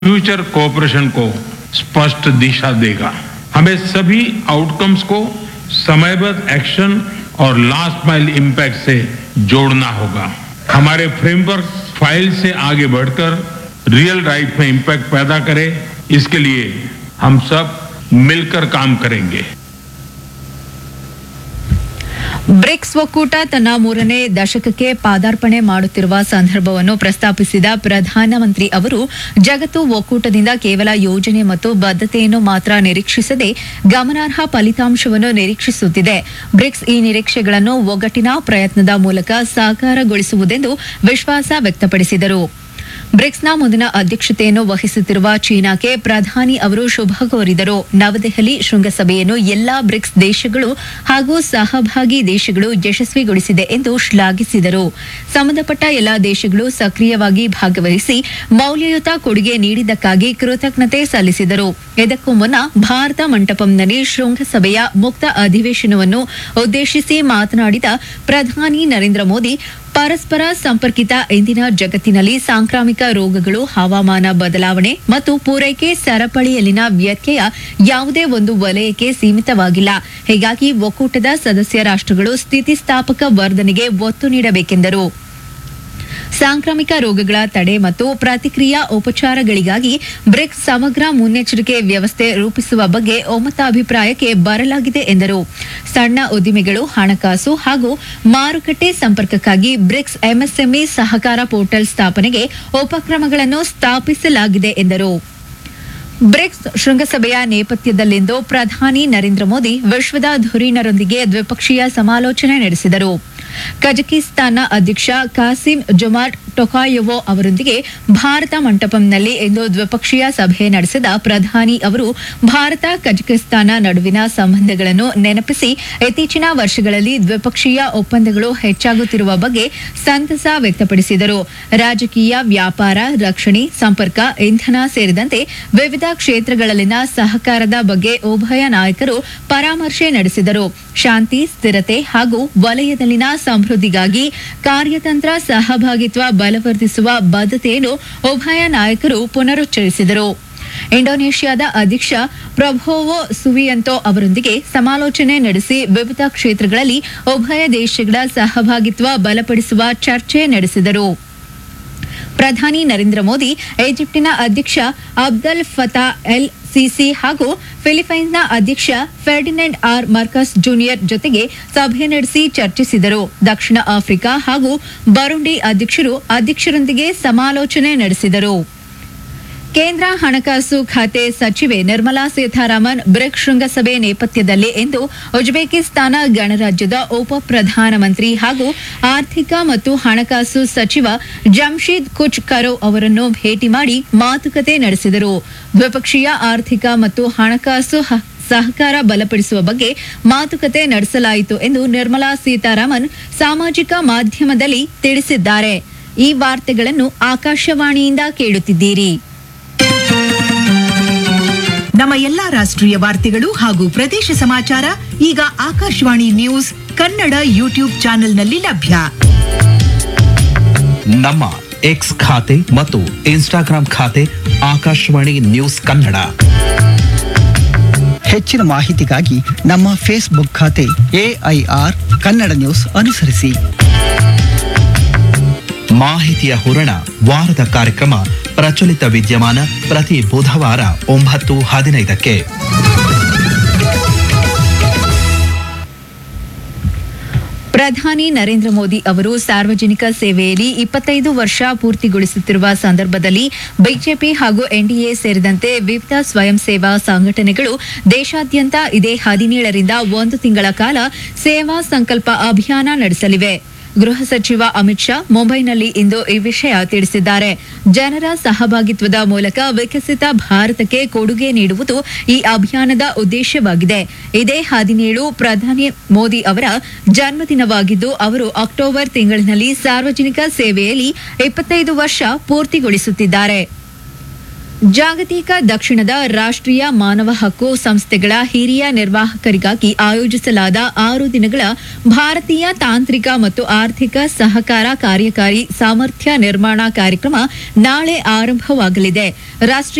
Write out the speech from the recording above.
future cooperation को स्पष्ट दिशा देगा हमें सभी आउटकम्स को समयबद्ध एक्शन और लास्ट माइल इम्पैक्ट से जोड़ना होगा हमारे फ्रेमवर्क फाइल से आगे बढ़कर रियल लाइफ में इम्पैक्ट पैदा करे इसके लिए हम सब मिलकर काम करेंगे ಬ್ರಿಕ್ಸ್ ಒಕ್ಕೂಟ ತನ್ನ ಮೂರನೇ ದಶಕಕ್ಕೆ ಪಾದಾರ್ಪಣೆ ಮಾಡುತ್ತಿರುವ ಸಂದರ್ಭವನ್ನು ಪ್ರಸ್ತಾಪಿಸಿದ ಪ್ರಧಾನಮಂತ್ರಿ ಅವರು ಜಗತ್ತು ಒಕ್ಕೂಟದಿಂದ ಕೇವಲ ಯೋಜನೆ ಮತ್ತು ಬದ್ಧತೆಯನ್ನು ಮಾತ್ರ ನಿರೀಕ್ಷಿಸದೆ ಗಮನಾರ್ಹ ಫಲಿತಾಂಶವನ್ನು ನಿರೀಕ್ಷಿಸುತ್ತಿದೆ ಬ್ರಿಕ್ಸ್ ಈ ನಿರೀಕ್ಷೆಗಳನ್ನು ಒಗ್ಗಟ್ಟಿನ ಪ್ರಯತ್ನದ ಮೂಲಕ ಸಾಕಾರಗೊಳಿಸುವುದೆಂದು ವಿಶ್ವಾಸ ವ್ಯಕ್ತಪಡಿಸಿದರು ಬ್ರಿಕ್ಸ್ನ ಮುಂದಿನ ಅಧ್ಯಕ್ಷತೆಯನ್ನು ವಹಿಸುತ್ತಿರುವ ಚೀನಾಕ್ಕೆ ಪ್ರಧಾನಿ ಅವರು ಶುಭ ಕೋರಿದರು ನವದೆಹಲಿ ಶೃಂಗಸಭೆಯನ್ನು ಎಲ್ಲಾ ಬ್ರಿಕ್ಸ್ ದೇಶಗಳು ಹಾಗೂ ಸಹಭಾಗಿ ದೇಶಗಳು ಯಶಸ್ವಿಗೊಳಿಸಿದೆ ಎಂದು ಶ್ಲಾಘಿಸಿದರು ಸಂಬಂಧಪಟ್ಟ ಎಲ್ಲಾ ದೇಶಗಳು ಸಕ್ರಿಯವಾಗಿ ಭಾಗವಹಿಸಿ ಮೌಲ್ಯಯುತ ಕೊಡುಗೆ ನೀಡಿದ್ದಕ್ಕಾಗಿ ಕೃತಜ್ಞತೆ ಸಲ್ಲಿಸಿದರು ಇದಕ್ಕೂ ಮುನ್ನ ಭಾರತ ಮಂಟಪಂನಲ್ಲಿ ಶೃಂಗಸಭೆಯ ಮುಕ್ತ ಅಧಿವೇಶನವನ್ನು ಉದ್ದೇಶಿಸಿ ಮಾತನಾಡಿದ ಪ್ರಧಾನಿ ನರೇಂದ್ರ ಮೋದಿ ಪರಸ್ಪರ ಸಂಪರ್ಕಿತ ಇಂದಿನ ಜಗತ್ತಿನಲ್ಲಿ ಸಾಂಕ್ರಾಮಿಕ ರೋಗಗಳು ಹವಾಮಾನ ಬದಲಾವಣೆ ಮತ್ತು ಪೂರೈಕೆ ಸರಪಳಿಯಲ್ಲಿನ ವ್ಯತ್ಯಯ ಯಾವುದೇ ಒಂದು ವಲಯಕ್ಕೆ ಸೀಮಿತವಾಗಿಲ್ಲ ಹೀಗಾಗಿ ಒಕ್ಕೂಟದ ಸದಸ್ಯ ರಾಷ್ಟ್ರಗಳು ಸ್ಥಿತಿಸ್ಥಾಪಕ ವರ್ಧನೆಗೆ ಒತ್ತು ನೀಡಬೇಕೆಂದರು ಸಾಂಕ್ರಾಮಿಕ ರೋಗಗಳ ತಡೆ ಮತ್ತು ಪ್ರತಿಕ್ರಿಯಾ ಉಪಚಾರಗಳಿಗಾಗಿ ಬ್ರಿಕ್ಸ್ ಸಮಗ್ರ ಮುನ್ನೆಚ್ಚರಿಕೆ ವ್ಯವಸ್ಥೆ ರೂಪಿಸುವ ಬಗ್ಗೆ ಒಮ್ಮತಾಭಿಪ್ರಾಯಕ್ಕೆ ಬರಲಾಗಿದೆ ಎಂದರು ಸಣ್ಣ ಉದ್ದಿಮೆಗಳು ಹಣಕಾಸು ಹಾಗೂ ಮಾರುಕಟ್ಟೆ ಸಂಪರ್ಕಕ್ಕಾಗಿ ಬ್ರಿಕ್ಸ್ ಎಂಎಸ್ಎಂಇ ಸಹಕಾರ ಪೋರ್ಟಲ್ ಸ್ಥಾಪನೆಗೆ ಉಪಕ್ರಮಗಳನ್ನು ಸ್ಥಾಪಿಸಲಾಗಿದೆ ಎಂದರು ಬ್ರಿಕ್ಸ್ ಶೃಂಗಸಭೆಯ ನೇಪಥ್ಯದಲ್ಲಿಂದು ಪ್ರಧಾನಿ ನರೇಂದ್ರ ಮೋದಿ ವಿಶ್ವದ ಧುರೀಣರೊಂದಿಗೆ ದ್ವಿಪಕ್ಷೀಯ ಸಮಾಲೋಚನೆ ನಡೆಸಿದರು ಕಜಕಿಸ್ತಾನ್ನ ಅಧ್ಯಕ್ಷ ಕಾಸಿಂ ಜೊಮಾಟ್ ಟೊಕಾಯೊವೊ ಅವರೊಂದಿಗೆ ಭಾರತ ಮಂಟಪಂನಲ್ಲಿ ಇಂದು ದ್ವಿಪಕ್ಷೀಯ ಸಭೆ ನಡೆಸಿದ ಪ್ರಧಾನಿ ಅವರು ಭಾರತ ಕಜಕಿಸ್ತಾನ ನಡುವಿನ ಸಂಬಂಧಗಳನ್ನು ನೆನಪಿಸಿ ಇತ್ತೀಚಿನ ವರ್ಷಗಳಲ್ಲಿ ದ್ವಿಪಕ್ಷೀಯ ಒಪ್ಪಂದಗಳು ಹೆಚ್ಚಾಗುತ್ತಿರುವ ಬಗ್ಗೆ ಸಂತಸ ವ್ಯಕ್ತಪಡಿಸಿದರು ರಾಜಕೀಯ ವ್ಯಾಪಾರ ರಕ್ಷಣೆ ಸಂಪರ್ಕ ಇಂಧನ ಸೇರಿದಂತೆ ವಿವಿಧ ಕ್ಷೇತ್ರಗಳಲ್ಲಿನ ಸಹಕಾರದ ಬಗ್ಗೆ ಉಭಯ ನಾಯಕರು ಪರಾಮರ್ಶೆ ನಡೆಸಿದರು ಶಾಂತಿ ಸ್ಥಿರತೆ ಹಾಗೂ ವಲಯದಲ್ಲಿನ ಸಮೃದ್ಧಿಗಾಗಿ ಕಾರ್ಯತಂತ್ರ ಸಹಭಾಗಿತ್ವ ಬಲವರ್ಧಿಸುವ ಬದ್ಧತೆಯನ್ನು ಉಭಯ ನಾಯಕರು ಪುನರುಚ್ಚರಿಸಿದರು ಇಂಡೋನೇಷ್ಯಾದ ಅಧ್ಯಕ್ಷ ಪ್ರಭೋವೋ ಸುವಿಯಂತೋ ಅವರೊಂದಿಗೆ ಸಮಾಲೋಚನೆ ನಡೆಸಿ ವಿವಿಧ ಕ್ಷೇತ್ರಗಳಲ್ಲಿ ಉಭಯ ದೇಶಗಳ ಸಹಭಾಗಿತ್ವ ಬಲಪಡಿಸುವ ಚರ್ಚೆ ನಡೆಸಿದರು ಪ್ರಧಾನಿ ನರೇಂದ್ರ ಮೋದಿ ಈಜಿಪ್ಟಿನ ಅಧ್ಯಕ್ಷ ಅಬ್ದಲ್ ಫತಾ ಎಲ್ ಸಿಸಿ ಹಾಗೂ ಫಿಲಿಪೈನ್ಸ್ನ ಅಧ್ಯಕ್ಷ ಫೆರ್ಡಿನೆಂಡ್ ಆರ್ ಮರ್ಕಸ್ ಜೂನಿಯರ್ ಜೊತೆಗೆ ಸಭೆ ನಡೆಸಿ ಚರ್ಚಿಸಿದರು ದಕ್ಷಿಣ ಆಫ್ರಿಕಾ ಹಾಗೂ ಬರುಂಡಿ ಅಧ್ಯಕ್ಷರು ಅಧ್ಯಕ್ಷರೊಂದಿಗೆ ಸಮಾಲೋಚನೆ ನಡೆಸಿದರು ಕೇಂದ್ರ ಹಣಕಾಸು ಖಾತೆ ಸಚಿವೆ ನಿರ್ಮಲಾ ಸೀತಾರಾಮನ್ ಬ್ರಿಕ್ ಶೃಂಗಸಭೆ ನೇಪಥ್ಯದಲ್ಲಿ ಇಂದು ಉಜ್ಬೇಕಿಸ್ತಾನ ಗಣರಾಜ್ಯದ ಉಪ ಪ್ರಧಾನಮಂತ್ರಿ ಹಾಗೂ ಆರ್ಥಿಕ ಮತ್ತು ಹಣಕಾಸು ಸಚಿವ ಜಮ್ಶೀದ್ ಕುಚ್ ಕರೋ ಅವರನ್ನು ಭೇಟಿ ಮಾಡಿ ಮಾತುಕತೆ ನಡೆಸಿದರು ದ್ವಿಪಕ್ಷೀಯ ಆರ್ಥಿಕ ಮತ್ತು ಹಣಕಾಸು ಹ- ಸಹಕಾರ ಬಲಪಡಿಸುವ ಬಗ್ಗೆ ಮಾತುಕತೆ ನಡೆಸಲಾಯಿತು ಎಂದು ನಿರ್ಮಲಾ ಸೀತಾರಾಮನ್ ಸಾಮಾಜಿಕ ಮಾಧ್ಯಮದಲ್ಲಿ ತಿಳಿಸಿದ್ದಾರೆ ಈ ವಾರ್ತೆಗಳನ್ನು ಆಕಾಶವಾಣಿಯಿಂದ ಕೇಳುತ್ತಿದ್ದೀರಿ ನಮ್ಮ ಎಲ್ಲಾ ರಾಷ್ಟ್ರೀಯ ವಾರ್ತೆಗಳು ಹಾಗೂ ಪ್ರದೇಶ ಸಮಾಚಾರ ಈಗ ಆಕಾಶವಾಣಿ ನ್ಯೂಸ್ ಕನ್ನಡ ಯೂಟ್ಯೂಬ್ ಚಾನೆಲ್ನಲ್ಲಿ ಲಭ್ಯ ನಮ್ಮ ಎಕ್ಸ್ ಖಾತೆ ಮತ್ತು ಇನ್ಸ್ಟಾಗ್ರಾಂ ಖಾತೆ ಆಕಾಶವಾಣಿ ನ್ಯೂಸ್ ಕನ್ನಡ ಹೆಚ್ಚಿನ ಮಾಹಿತಿಗಾಗಿ ನಮ್ಮ ಫೇಸ್ಬುಕ್ ಖಾತೆ ಎಐಆರ್ ಕನ್ನಡ ನ್ಯೂಸ್ ಅನುಸರಿಸಿ ಮಾಹಿತಿಯ ಹೂರಣ ವಾರದ ಕಾರ್ಯಕ್ರಮ ಪ್ರಚಲಿತ ವಿದ್ಯಮಾನ ಪ್ರತಿ ಬುಧವಾರ ಒಂಬತ್ತು ಹದಿನೈದಕ್ಕೆ ಪ್ರಧಾನಿ ನರೇಂದ್ರ ಮೋದಿ ಅವರು ಸಾರ್ವಜನಿಕ ಸೇವೆಯಲ್ಲಿ ಇಪ್ಪತ್ತೈದು ವರ್ಷ ಪೂರ್ತಿಗೊಳಿಸುತ್ತಿರುವ ಸಂದರ್ಭದಲ್ಲಿ ಬಿಜೆಪಿ ಹಾಗೂ ಎನ್ಡಿಎ ಸೇರಿದಂತೆ ವಿವಿಧ ಸ್ವಯಂ ಸೇವಾ ಸಂಘಟನೆಗಳು ದೇಶಾದ್ಯಂತ ಇದೇ ಹದಿನೇಳರಿಂದ ಒಂದು ತಿಂಗಳ ಕಾಲ ಸೇವಾ ಸಂಕಲ್ಪ ಅಭಿಯಾನ ನಡೆಸಲಿವೆ ಗೃಹ ಸಚಿವ ಅಮಿತ್ ಶಾ ಮುಂಬೈನಲ್ಲಿ ಇಂದು ಈ ವಿಷಯ ತಿಳಿಸಿದ್ದಾರೆ ಜನರ ಸಹಭಾಗಿತ್ವದ ಮೂಲಕ ವಿಕಸಿತ ಭಾರತಕ್ಕೆ ಕೊಡುಗೆ ನೀಡುವುದು ಈ ಅಭಿಯಾನದ ಉದ್ದೇಶವಾಗಿದೆ ಇದೇ ಹದಿನೇಳು ಪ್ರಧಾನಿ ಮೋದಿ ಅವರ ಜನ್ಮದಿನವಾಗಿದ್ದು ಅವರು ಅಕ್ಟೋಬರ್ ತಿಂಗಳಿನಲ್ಲಿ ಸಾರ್ವಜನಿಕ ಸೇವೆಯಲ್ಲಿ ಇಪ್ಪತ್ತೈದು ವರ್ಷ ಪೂರ್ತಿಗೊಳಿಸುತ್ತಿದ್ದಾರೆ ಜಾಗತಿಕ ದಕ್ಷಿಣದ ರಾಷ್ಟ್ರೀಯ ಮಾನವ ಹಕ್ಕು ಸಂಸ್ಥೆಗಳ ಹಿರಿಯ ನಿರ್ವಾಹಕರಿಗಾಗಿ ಆಯೋಜಿಸಲಾದ ಆರು ದಿನಗಳ ಭಾರತೀಯ ತಾಂತ್ರಿಕ ಮತ್ತು ಆರ್ಥಿಕ ಸಹಕಾರ ಕಾರ್ಯಕಾರಿ ಸಾಮರ್ಥ್ಯ ನಿರ್ಮಾಣ ಕಾರ್ಯಕ್ರಮ ನಾಳೆ ಆರಂಭವಾಗಲಿದೆ ರಾಷ್ಟ್ರೀಯ